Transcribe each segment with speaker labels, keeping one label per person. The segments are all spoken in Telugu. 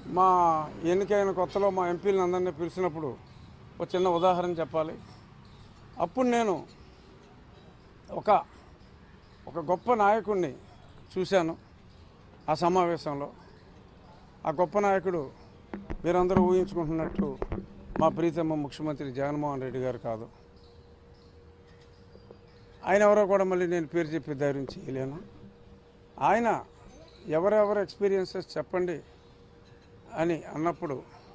Speaker 1: మా ఎన్నికైన కొత్తలో మా ఎంపీలను అందరినీ పిలిచినప్పుడు ఒక చిన్న ఉదాహరణ చెప్పాలి అప్పుడు నేను ఒక ఒక గొప్ప నాయకుడిని చూశాను ఆ సమావేశంలో ఆ గొప్ప నాయకుడు మీరందరూ ఊహించుకుంటున్నట్టు మా ప్రీతమ్మ ముఖ్యమంత్రి జగన్మోహన్ రెడ్డి గారు కాదు ఆయన ఎవరో కూడా మళ్ళీ నేను పేరు చెప్పి ధైర్యం చేయలేను ఆయన ఎవరెవరు ఎక్స్పీరియన్సెస్ చెప్పండి అని అన్నప్పుడు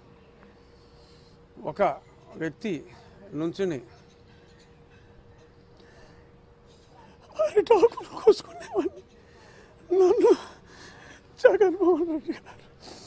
Speaker 1: ఒక వ్యక్తి నుంచుని అరిటాకులు కోసుకునేవాడిని నన్ను జగన్మోహన్ రెడ్డి గారు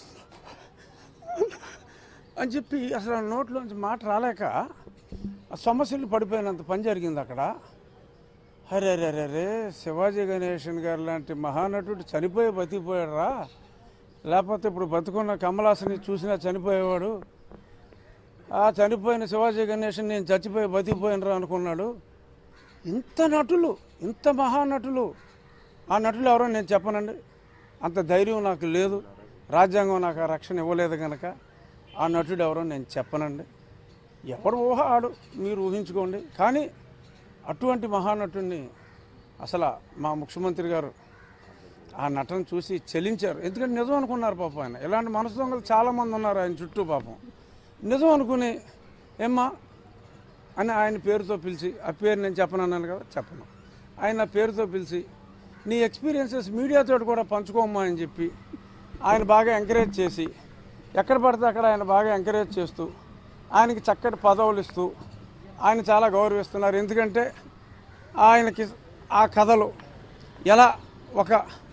Speaker 1: అని చెప్పి అసలు ఆ నోట్లోంచి మాట రాలేక ఆ సమస్యలు పడిపోయినంత పని జరిగింది అక్కడ అరే అరే అరే అరే శివాజీ గణేషన్ గారు లాంటి మహానటుడు చనిపోయి బతికిపోయాడురా లేకపోతే ఇప్పుడు బతుకున్న కమలాసని చూసినా చనిపోయేవాడు ఆ చనిపోయిన శివాజీ గణేషన్ నేను చచ్చిపోయి బతికిపోయినరా అనుకున్నాడు ఇంత నటులు ఇంత మహానటులు ఆ నటులు ఎవరో నేను చెప్పనండి అంత ధైర్యం నాకు లేదు రాజ్యాంగం నాకు ఆ రక్షణ ఇవ్వలేదు కనుక ఆ నటుడు ఎవరో నేను చెప్పనండి ఎవరు ఊహ ఆడు మీరు ఊహించుకోండి కానీ అటువంటి మహానటుడిని అసలు మా ముఖ్యమంత్రి గారు ఆ నటన చూసి చెలించారు ఎందుకంటే నిజం అనుకున్నారు పాపం ఆయన ఇలాంటి మనసు దొంగలు చాలామంది ఉన్నారు ఆయన చుట్టూ పాపం నిజం అనుకుని ఏమ్మా అని ఆయన పేరుతో పిలిచి ఆ పేరు నేను చెప్పనన్నాను కదా చెప్పను ఆయన ఆ పేరుతో పిలిచి నీ ఎక్స్పీరియన్సెస్ మీడియాతో కూడా పంచుకోమ్మా అని చెప్పి ఆయన బాగా ఎంకరేజ్ చేసి ఎక్కడ పడితే అక్కడ ఆయన బాగా ఎంకరేజ్ చేస్తూ ఆయనకి చక్కటి పదవులు ఇస్తూ ఆయన చాలా గౌరవిస్తున్నారు ఎందుకంటే ఆయనకి ఆ కథలు ఎలా ఒక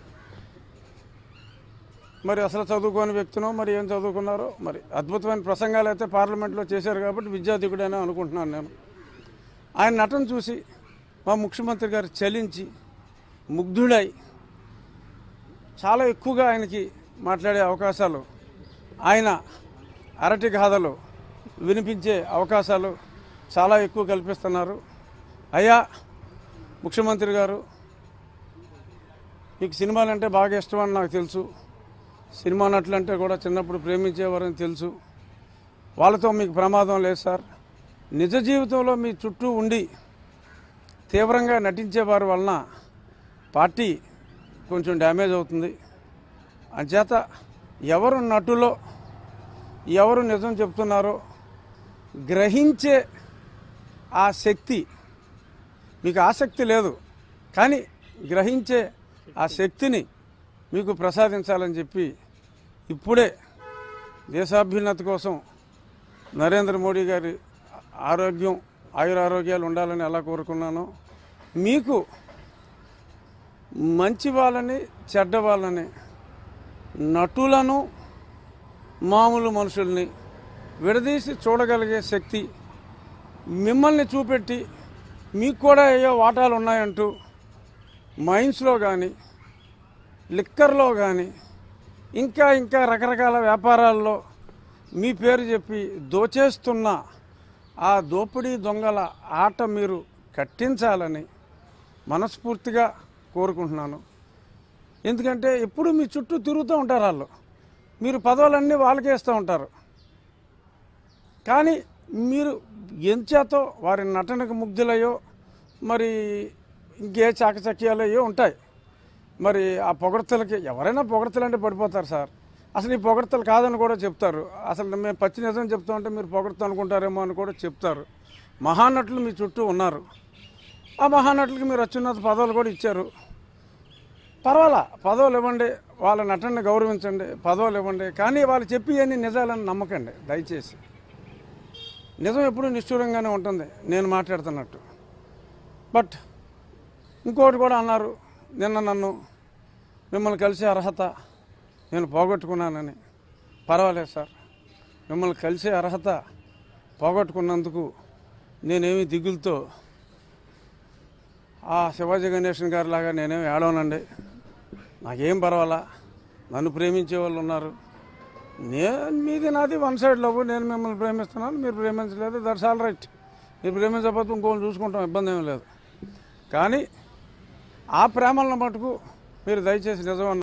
Speaker 1: మరి అసలు చదువుకోని వ్యక్తినో మరి ఏం చదువుకున్నారో మరి అద్భుతమైన ప్రసంగాలు అయితే పార్లమెంట్లో చేశారు కాబట్టి విద్యార్థికుడైనా అనుకుంటున్నాను నేను ఆయన నటన చూసి మా ముఖ్యమంత్రి గారు చలించి ముగ్ధుడై చాలా ఎక్కువగా ఆయనకి మాట్లాడే అవకాశాలు ఆయన అరటి గాథలు వినిపించే అవకాశాలు చాలా ఎక్కువ కల్పిస్తున్నారు అయ్యా ముఖ్యమంత్రి గారు మీకు సినిమాలంటే బాగా ఇష్టమని నాకు తెలుసు సినిమా నటులంటే కూడా చిన్నప్పుడు ప్రేమించేవారని తెలుసు వాళ్ళతో మీకు ప్రమాదం లేదు సార్ నిజ జీవితంలో మీ చుట్టూ ఉండి తీవ్రంగా నటించేవారి వలన పార్టీ కొంచెం డ్యామేజ్ అవుతుంది అంచేత ఎవరు నటులో ఎవరు నిజం చెప్తున్నారో గ్రహించే ఆ శక్తి మీకు ఆసక్తి లేదు కానీ గ్రహించే ఆ శక్తిని మీకు ప్రసాదించాలని చెప్పి ఇప్పుడే దేశాభ్యున్నతి కోసం నరేంద్ర మోడీ గారి ఆరోగ్యం ఆయురారోగ్యాలు ఉండాలని ఎలా కోరుకున్నానో మీకు మంచి వాళ్ళని చెడ్డ వాళ్ళని నటులను మామూలు మనుషుల్ని విడదీసి చూడగలిగే శక్తి మిమ్మల్ని చూపెట్టి మీకు కూడా ఏవో వాటాలు ఉన్నాయంటూ మైన్స్లో కానీ లిక్కర్లో కానీ ఇంకా ఇంకా రకరకాల వ్యాపారాల్లో మీ పేరు చెప్పి దోచేస్తున్న ఆ దోపిడీ దొంగల ఆట మీరు కట్టించాలని మనస్ఫూర్తిగా కోరుకుంటున్నాను ఎందుకంటే ఎప్పుడు మీ చుట్టూ తిరుగుతూ ఉంటారు వాళ్ళు మీరు పదవులన్నీ వాళ్ళకే ఇస్తూ ఉంటారు కానీ మీరు ఎంచేతో వారి నటనకు ముగ్ధులయ్యో మరి ఇంకే చాకచక్యాలయ్యో ఉంటాయి మరి ఆ పొగడ్తలకి ఎవరైనా పొగడ్తలంటే పడిపోతారు సార్ అసలు ఈ పొగడ్తలు కాదని కూడా చెప్తారు అసలు మేము పచ్చి నిజం చెప్తా ఉంటే మీరు పొగడ్త అనుకుంటారేమో అని కూడా చెప్తారు మహానటులు మీ చుట్టూ ఉన్నారు ఆ మహానటులకి మీరు అత్యున్నత పదవులు కూడా ఇచ్చారు పర్వాలా పదవులు ఇవ్వండి వాళ్ళ నటనని గౌరవించండి పదవులు ఇవ్వండి కానీ వాళ్ళు చెప్పి అన్ని నిజాలని నమ్మకండి దయచేసి నిజం ఎప్పుడూ నిష్ఠూరంగానే ఉంటుంది నేను మాట్లాడుతున్నట్టు బట్ ఇంకోటి కూడా అన్నారు నిన్న నన్ను మిమ్మల్ని కలిసే అర్హత నేను పోగొట్టుకున్నానని పర్వాలేదు సార్ మిమ్మల్ని కలిసే అర్హత పోగొట్టుకున్నందుకు నేనేమి దిగులతో ఆ శివాజీ గణేషన్ గారి లాగా నేనేమి ఏడవనండి నాకేం పర్వాలా నన్ను ప్రేమించే వాళ్ళు ఉన్నారు నేను మీది నాది వన్ సైడ్ లవ్ నేను మిమ్మల్ని ప్రేమిస్తున్నాను మీరు ప్రేమించలేదు దట్స్ ఆల్ రైట్ మీరు ప్రేమించకపోతే ఇంకోటి చూసుకుంటాం ఇబ్బంది ఏమీ లేదు కానీ ఆ ప్రేమలను మటుకు మీరు దయచేసి నిజం